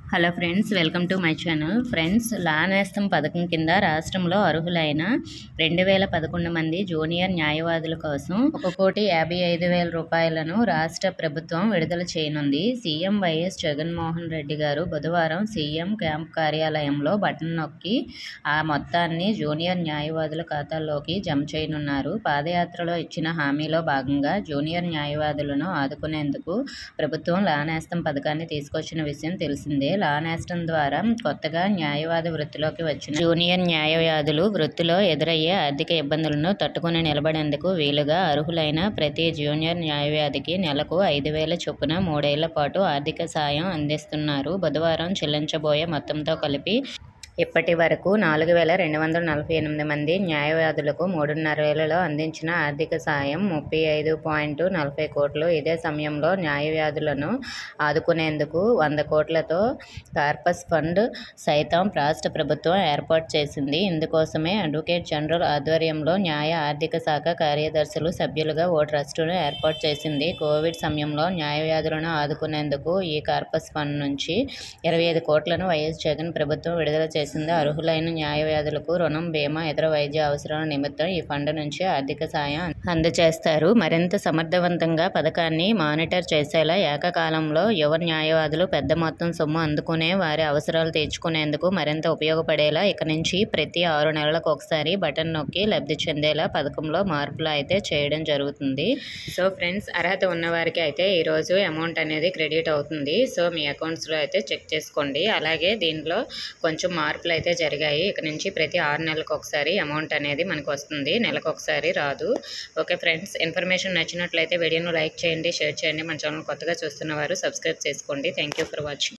hello friends welcome to my channel friends లా నేస్తం పథకం కింద రాష్ట్రంలో అర్హులైన రెండు వేల పదకొండు మంది జూనియర్ న్యాయవాదుల కోసం ఒక కోటి యాభై ఐదు వేల రూపాయలను రాష్ట్ర ప్రభుత్వం విడుదల చేయనుంది సీఎం వైఎస్ జగన్మోహన్ రెడ్డి గారు బుధవారం సీఎం క్యాంప్ కార్యాలయంలో బటన్ నొక్కి ఆ మొత్తాన్ని జూనియర్ న్యాయవాదుల ఖాతాల్లోకి జమ చేయనున్నారు పాదయాత్రలో ఇచ్చిన హామీలో భాగంగా జూనియర్ న్యాయవాదులను ఆదుకునేందుకు ప్రభుత్వం లా నేస్తం పథకాన్ని తీసుకొచ్చిన విషయం తెలిసిందే లా నేస్తం ద్వారా కొత్తగా న్యాయవాద వృత్తిలోకి వచ్చిన జూనియర్ న్యాయవాదులు వృత్తిలో ఎదురయ్యే ఆర్థిక ఇబ్బందులను తట్టుకుని నిలబడేందుకు వీలుగా అర్హులైన ప్రతి జూనియర్ న్యాయవాదికి నెలకు ఐదు వేల చొప్పున మూడేళ్ల పాటు ఆర్థిక సాయం అందిస్తున్నారు బుధవారం చెల్లించబోయే మొత్తంతో కలిపి ఇప్పటి వరకు నాలుగు వేల రెండు వందల నలభై ఎనిమిది మంది న్యాయవాదులకు మూడున్నర వేలలో అందించిన ఆర్థిక సాయం ముప్పై ఐదు పాయింట్ నలభై కోట్లు ఇదే సమయంలో న్యాయవాదులను ఆదుకునేందుకు వంద కోట్లతో కార్పస్ ఫండ్ సైతం రాష్ట్ర ప్రభుత్వం ఏర్పాటు చేసింది ఇందుకోసమే అడ్వకేట్ జనరల్ ఆధ్వర్యంలో న్యాయ ఆర్థిక శాఖ కార్యదర్శులు సభ్యులుగా ఓ ట్రస్టును ఏర్పాటు చేసింది కోవిడ్ సమయంలో న్యాయవాదులను ఆదుకునేందుకు ఈ కార్పస్ ఫండ్ నుంచి ఇరవై ఐదు కోట్లను వైఎస్ జగన్ ప్రభుత్వం విడుదల చేసింది అర్హులైన న్యాయవాదులకు రుణం బీమా ఇతర వైద్య అవసరాల నిమిత్తం ఈ ఫండ్ నుంచి ఆర్థిక సాయం అందజేస్తారు మరింత సమర్థవంతంగా పథకాన్ని మానిటర్ చేసేలా ఏకకాలంలో యువ న్యాయవాదులు పెద్ద మొత్తం సొమ్ము అందుకునే వారి అవసరాలు తీర్చుకునేందుకు మరింత ఉపయోగపడేలా ఇక నుంచి ప్రతి ఆరు నెలలకు ఒకసారి బటన్ నొక్కి లబ్ధి చెందేలా పథకంలో మార్పులు అయితే చేయడం జరుగుతుంది సో ఫ్రెండ్స్ అర్హత ఉన్న వారికి అయితే ఈరోజు అమౌంట్ అనేది క్రెడిట్ అవుతుంది సో మీ అకౌంట్స్లో అయితే చెక్ చేసుకోండి అలాగే దీనిలో కొంచెం మార్పులు అయితే జరిగాయి ఇక నుంచి ప్రతి ఆరు నెలలకు ఒకసారి అమౌంట్ అనేది మనకు వస్తుంది నెలకు ఒకసారి రాదు ఓకే ఫ్రెండ్స్ ఇన్ఫర్మేషన్ నచ్చినట్లయితే వీడియోను లైక్ చేయండి షేర్ చేయండి మన ఛానల్ కొత్తగా చూస్తున్న వారు సబ్స్క్రైబ్ చేసుకోండి థ్యాంక్ యూ ఫర్ వాచింగ్